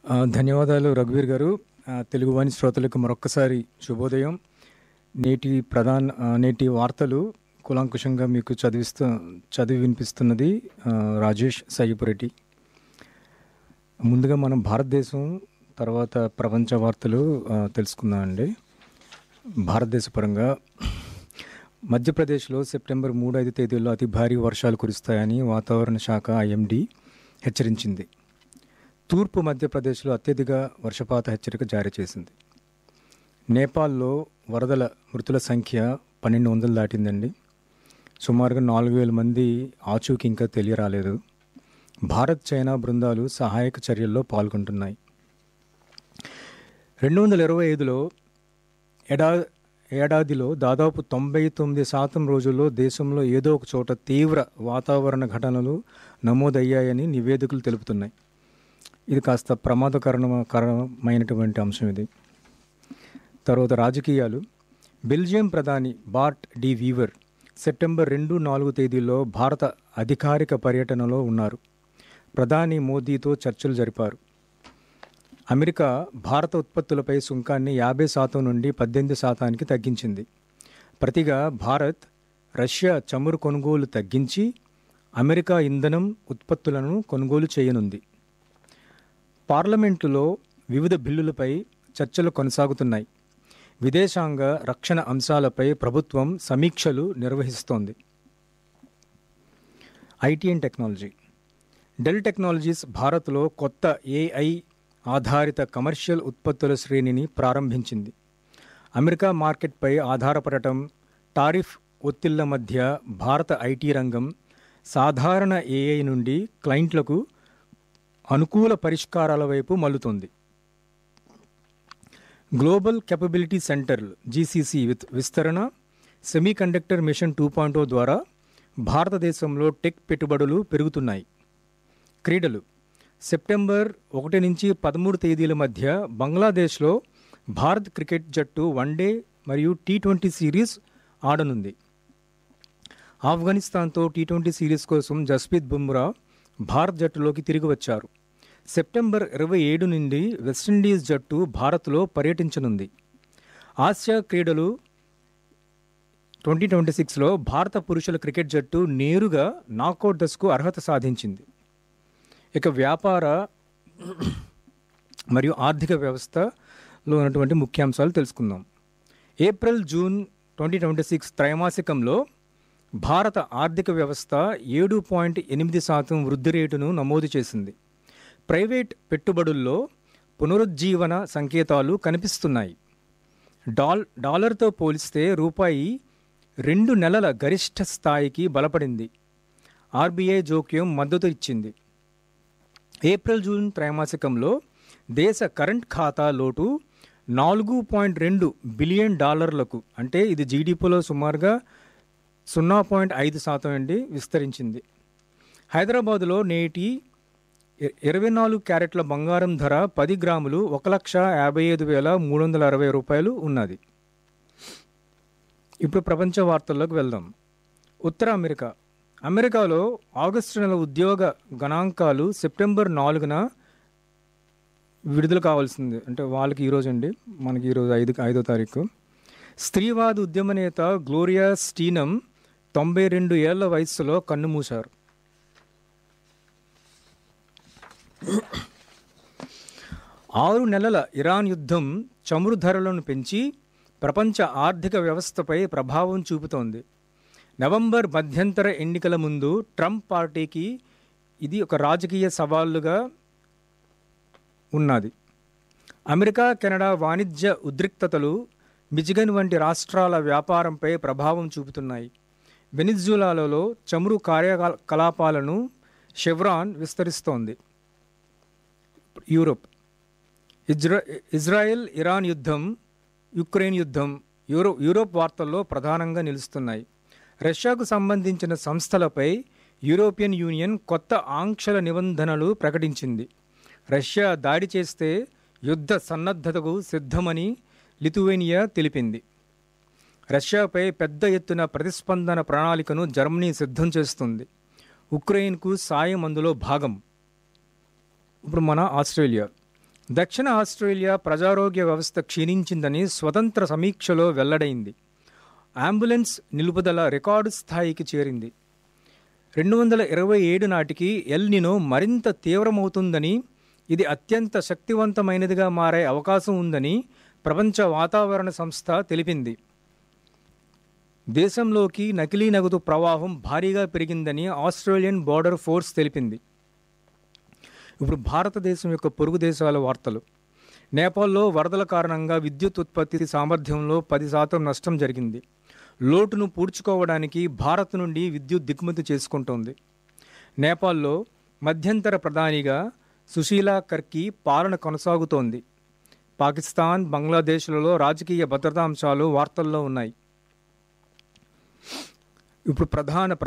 ఆ, ధన్యవాదాలు రఘువీర్ గారు ఆ, తెలుగు వాణి శ్రోతలకు మరొక్కసారి శుభోదయం నేటి ప్రధాన ఆ, నేటి వార్తలు కులాంకుశంగా మీకు చదివిస్తూ చదివి వినిపిస్తున్నది ఆ, రాజేష్ సయ్యపురెడ్డి ముందుగా మనం భారతదేశం తర్వాత ప్రపంచ వార్తలు ఆ, తెలుసుకుందామండి భారతదేశ పరంగా మధ్యప్రదేశ్లో సెప్టెంబర్ మూడు ఐదు తేదీల్లో అతి భారీ వర్షాలు కురుస్తాయని వాతావరణ శాఖ ఐఎండీ హెచ్చరించింది తూర్పు మధ్యప్రదేశ్లో అత్యధిక వర్షపాత హెచ్చరిక జారీ చేసింది నేపాల్లో వరదల మృతుల సంఖ్య పన్నెండు వందలు దాటిందండి సుమారుగా నాలుగు వేల మంది ఆచూకీ ఇంకా తెలియరాలేదు భారత్ చైనా బృందాలు సహాయక చర్యల్లో పాల్గొంటున్నాయి రెండు వందల ఇరవై ఐదులో ఎడా ఏడాదిలో దాదాపు తొంభై తొమ్మిది శాతం రోజుల్లో దేశంలో ఏదో ఒక చోట తీవ్ర వాతావరణ ఘటనలు నమోదయ్యాయని నివేదికలు తెలుపుతున్నాయి ఇది కాస్త ప్రమాదకరమైనటువంటి అంశం ఇది తర్వాత రాజకీయాలు బెల్జియం ప్రధాని బార్ట్ డి వీవర్ సెప్టెంబర్ రెండు నాలుగు తేదీల్లో భారత అధికారిక పర్యటనలో ఉన్నారు ప్రధాని మోదీతో చర్చలు జరిపారు అమెరికా భారత ఉత్పత్తులపై సుంకాన్ని యాభై శాతం నుండి పద్దెనిమిది శాతానికి తగ్గించింది ప్రతిగా భారత్ రష్యా చమురు కొనుగోలు తగ్గించి అమెరికా ఇంధనం ఉత్పత్తులను కొనుగోలు చేయనుంది పార్లమెంటులో వివిధ బిల్లులపై చర్చలు కొనసాగుతున్నాయి విదేశాంగ రక్షణ అంశాలపై ప్రభుత్వం సమీక్షలు నిర్వహిస్తోంది IT and technology Dell Technologies భారత్లో కొత్త ఏఐ ఆధారిత కమర్షియల్ ఉత్పత్తుల శ్రేణిని ప్రారంభించింది అమెరికా మార్కెట్పై ఆధారపడటం టారిఫ్ ఒత్తిళ్ల మధ్య భారత ఐటీ రంగం సాధారణ ఏఐ నుండి క్లయింట్లకు అనుకూల పరిష్కారాల వైపు మల్లుతుంది గ్లోబల్ కెపబిలిటీ సెంటర్ జీసీసీ విత్ విస్తరణ సెమీకండక్టర్ మిషన్ టూ పాయింట్ ద్వారా భారతదేశంలో టెక్ పెట్టుబడులు పెరుగుతున్నాయి క్రీడలు సెప్టెంబర్ ఒకటి నుంచి పదమూడు తేదీల మధ్య బంగ్లాదేశ్లో భారత్ క్రికెట్ జట్టు వన్డే మరియు టీ ట్వంటీ సిరీస్ ఆడనుంది ఆఫ్ఘనిస్తాన్తో టీ ట్వంటీ సిరీస్ కోసం జస్ప్రీత్ బుమ్రా భారత్ జట్టులోకి తిరిగి వచ్చారు సెప్టెంబర్ ఇరవై ఏడు నుండి వెస్టిండీస్ జట్టు భారత్లో పర్యటించనుంది ఆసియా క్రీడలు ట్వంటీ ట్వంటీ సిక్స్లో భారత పురుషుల క్రికెట్ జట్టు నేరుగా నాకౌట్ దశకు అర్హత సాధించింది ఇక వ్యాపార మరియు ఆర్థిక వ్యవస్థలో ఉన్నటువంటి ముఖ్యాంశాలు తెలుసుకుందాం April June twenty twenty six త్రైమాసికంలో భారత ఆర్థిక వ్యవస్థ ఏడు పాయింట్ ఎనిమిది శాతం వృద్ధి రేటును నమోదు చేసింది ప్రైవేట్ పెట్టుబడుల్లో పునరుజ్జీవన సంకేతాలు కనిపిస్తున్నాయి డాల్ డాలర్తో పోలిస్తే రూపాయి రెండు నెలల గరిష్ట స్థాయికి బలపడింది ఆర్బీఐ జోక్యం మద్దతు ఇచ్చింది ఏప్రిల్ జూన్ త్రైమాసికంలో దేశ కరెంట్ ఖాతా లోటు నాలుగు పాయింట్ రెండు బిలియన్ డాలర్లకు అంటే ఇది జీడిపిలో సుమారుగా సున్నా పాయింట్ ఐదు శాతం అండి విస్తరించింది హైదరాబాదులో నేటి ఇ- ఇరవై నాలుగు క్యారెట్ల బంగారం ధర పది గ్రాములు ఒక లక్ష యాభై ఐదు వేల మూడు వందల అరవై రూపాయలు ఉన్నది ఇప్పుడు ప్రపంచ వార్తల్లోకి వెళ్దాం ఉత్తర అమెరికా అమెరికాలో ఆగస్టు నెల ఉద్యోగ గణాంకాలు సెప్టెంబర్ నాలుగున విడుదల కావాల్సింది అంటే వాళ్ళకి ఈరోజు అండి మనకి ఈరోజు ఐదు ఐదో తారీఖు స్త్రీవాద ఉద్యమ నేత గ్లోరియా స్టీనం తొంభై రెండు ఏళ్ల వయస్సులో కన్నుమూశారు ఆరు నెలల ఇరాన్ యుద్ధం చమురు ధరలను పెంచి ప్రపంచ ఆర్థిక వ్యవస్థపై ప్రభావం చూపుతోంది నవంబర్ మధ్యంతర ఎన్నికల ముందు ట్రంప్ పార్టీకి ఇది ఒక రాజకీయ సవాళ్లుగా ఉన్నది అమెరికా కెనడా వాణిజ్య ఉద్రిక్తతలు మిచిగన్ వంటి రాష్ట్రాల వ్యాపారంపై ప్రభావం చూపుతున్నాయి వెనిజులాలలో చమురు కార్యకలాపాలను షెవ్రాన్ విస్తరిస్తోంది యూరోప్ ఇజ్రా ఇజ్రాయెల్ ఇరాన్ యుద్ధం యుక్రెయిన్ యుద్ధం యూరో యూరోప్ వార్తల్లో ప్రధానంగా నిలుస్తున్నాయి రష్యాకు సంబంధించిన సంస్థలపై యూరోపియన్ యూనియన్ కొత్త ఆంక్షల నిబంధనలు ప్రకటించింది రష్యా దాడి చేస్తే యుద్ధ సన్నద్ధతకు సిద్ధమని లిథువేనియా తెలిపింది రష్యాపై పెద్ద ఎత్తున ప్రతిస్పందన ప్రణాళికను జర్మనీ సిద్ధం చేస్తుంది ఉక్రెయిన్కు సాయం అందులో భాగం ఇప్పుడు మన ఆస్ట్రేలియా దక్షిణ ఆస్ట్రేలియా ప్రజారోగ్య వ్యవస్థ క్షీణించిందని స్వతంత్ర సమీక్షలో వెల్లడైంది అంబులెన్స్ నిలుపుదల రికార్డు స్థాయికి చేరింది రెండు వందల ఇరవై ఏడు నాటికి ఎల్ నినో మరింత తీవ్రమవుతుందని ఇది అత్యంత శక్తివంతమైనదిగా మారే అవకాశం ఉందని ప్రపంచ వాతావరణ సంస్థ తెలిపింది దేశంలోకి నకిలీ నగదు ప్రవాహం భారీగా పెరిగిందని ఆస్ట్రేలియన్ బోర్డర్ ఫోర్స్ తెలిపింది ఇప్పుడు భారతదేశం యొక్క పొరుగు దేశాల వార్తలు నేపాల్లో వరదల కారణంగా విద్యుత్ ఉత్పత్తి సామర్థ్యంలో పది శాతం నష్టం జరిగింది లోటును పూడ్చుకోవడానికి భారత్ నుండి విద్యుత్ దిగుమతి చేసుకుంటోంది నేపాల్లో మధ్యంతర ప్రధానిగా సుశీలా కర్కి పాలన కొనసాగుతోంది పాకిస్తాన్ బంగ్లాదేశ్లలో రాజకీయ భద్రతా అంశాలు వార్తల్లో ఉన్నాయి ఇప్పుడు ప్రధాన